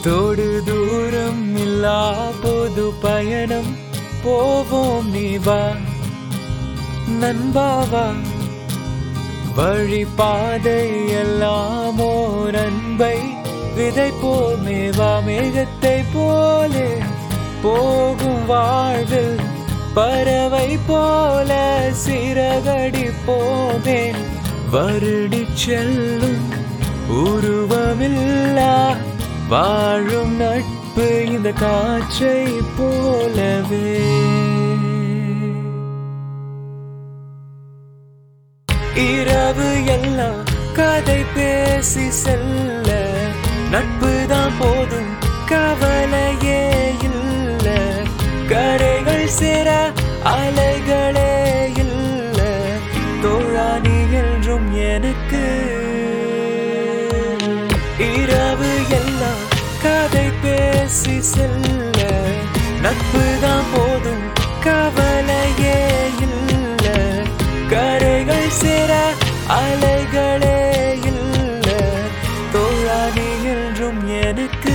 தோடு தூரம் இல்லா பொது பயணம் போவோம் நீ வா நண்பாவா வழி பாதை எல்லாம் ஓர் அன்பை விதை போமேவா மேகத்தை போலே போகும் வாழ்வில் பறவை போல சிறகடி போமே வருடி செல்லும் உருவமில்லா வாழும் நட்பு இந்த காற்றை போலவே இரவு எல்லாம் கதை பேசி செல்ல நட்பு தான் போதும் கவலையே இல்ல கரைகள் சேர அலைகளே இல்ல தோழானி என்றும் எனக்கு இரவு எல்லாம் கதை பேசி செல்ல நட்பு தான் போதும் கவலையே இல்ல கரைகள் சேர அலைகளே இல்ல தோழானி என்றும் எனக்கு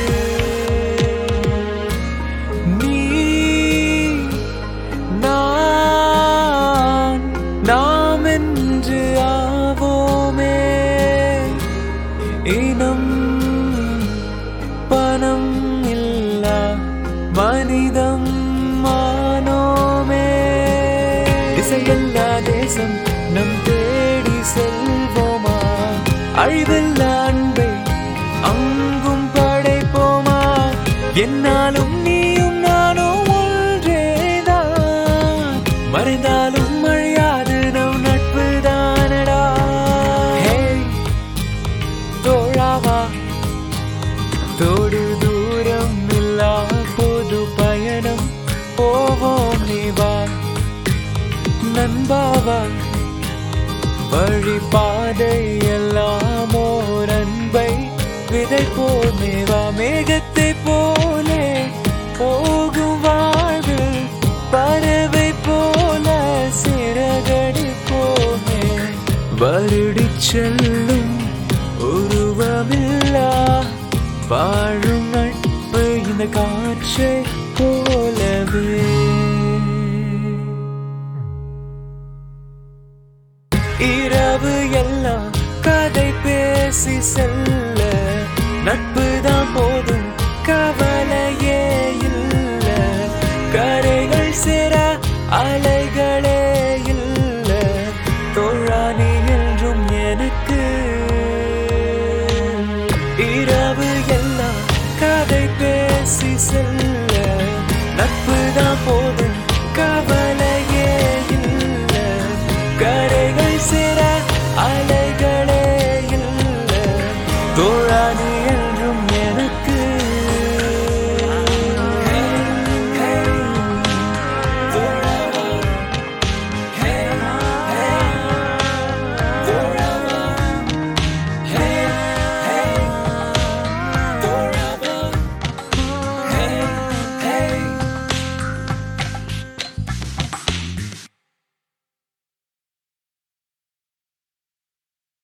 நீ நான் நாம் என்று ஆவோமே இனம் பணம் இல்லா மனிதம் மானோமே திசையல்லா தேசம் நம் தேடி செல்வோமா அழிவில்லா அன்பை அங்கும் படைப்போமா என்னாலும் நீயும் நானும் ஒன்றேதான் மறைந்தாலும் அழியாது நம் நட்பு தானடா தோழாவா தோடு தூரம் இல்லா பொது பயணம் போவோம் நீ வா நண்பாவா வழி பாதை எல்லாம் ஓர் அன்பை விதை போமேவா மேகத்தை போலே போகும் வாழ்வில் பறவை போல சிறகடி போமே வருடி செல்லும் உருவமில்லா வாழும் நட்பு இந்த காற்றை போலவே இரவு எல்லாம் கதை பேசி செல்ல நட்பு தான் போதும் கவலையே இல்ல கரைகள் சேர அலைகளே இல்ல தோழானி என்றும் எனக்கு இரவு எல்லாம் கதை பேசி செல்ல நட்பு தான் போதும் கவலையே இல்ல கரைகள் சேர அலைகளே இல்ல தோழானி